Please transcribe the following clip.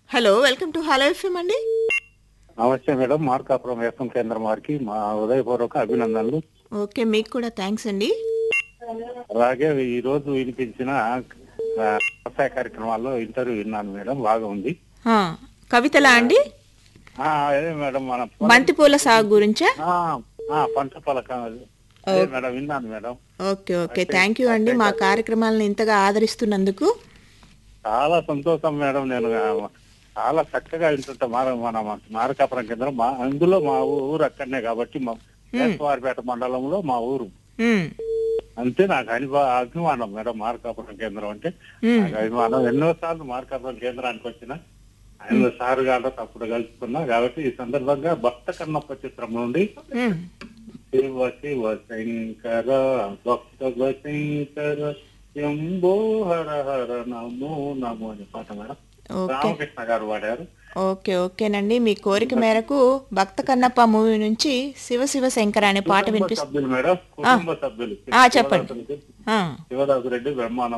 Hello welcome to hello FM అండి నమస్తే madam Markapuram FM కేంద్రం వారికి మా హృదయపూర్వక అభినందనలు ఓకే మీకు కూడా థ్యాంక్స్ అండి అలాగే ఈ రోజు వినిపించిన ఆ, వ్యవసాయ కార్యక్రమాల్లో ఇంటర్వ్యూ విన్నాను మేడం బాగా ఉంది ఆ, కవితలా అండి ఆ, అదే మేడం మన పొలం- బంతిపూల సాగు గురించా ఆ, ఆ, పంట పలకం అది. అదే మేడం విన్నాను madam okay okay thank you అండి మా కార్యక్రమాలను ఇంతగా ఆదరిస్తున్నందుకు చాలా సంతోషం మేడం నేను ఆ, చాలా చక్కగా వింటుంటా మార మన మార్కాపురం కేంద్రం మా అందులో మా ఊరు అక్కడనే కాబట్టి మా వేసవారిపేట మండలంలో మా ఊరు ఉమ్, అంతే నాకు అనిభా అభిమానం మేడం మార్కాపురం కేంద్రం అంటే ఉమ్, నాకు అభిమానం ఎన్నో సార్లు మార్కాపురం కేంద్రానికి వచ్చిన ఆయన సార్ గారు తప్పుడు కలుసుకున్నా కాబట్టి ఈ సందర్భంగా భక్త కన్నప్ప చిత్రం నుండి ఉమ్. శివ శివ శంకర భక్త శంకర శంభో హర హర నమో నమో అని పాట మేడం ఓకే రామకృష్ణ గారు పాడారు ఓకే ఓకేనండి మీ కోరిక మేరకు భక్త కన్నప్ప మూవీ నుంచి శివ శివ శంకర అనే పాట కుటుంబ వినిపిస్తుంది సభ్యులు మేడం కుటుంబ సభ్యులు ఆ, చెప్పండి. శివదాసు రెడ్డి- ఆ, శివదాసు రెడ్డి బ్రహ్మానంద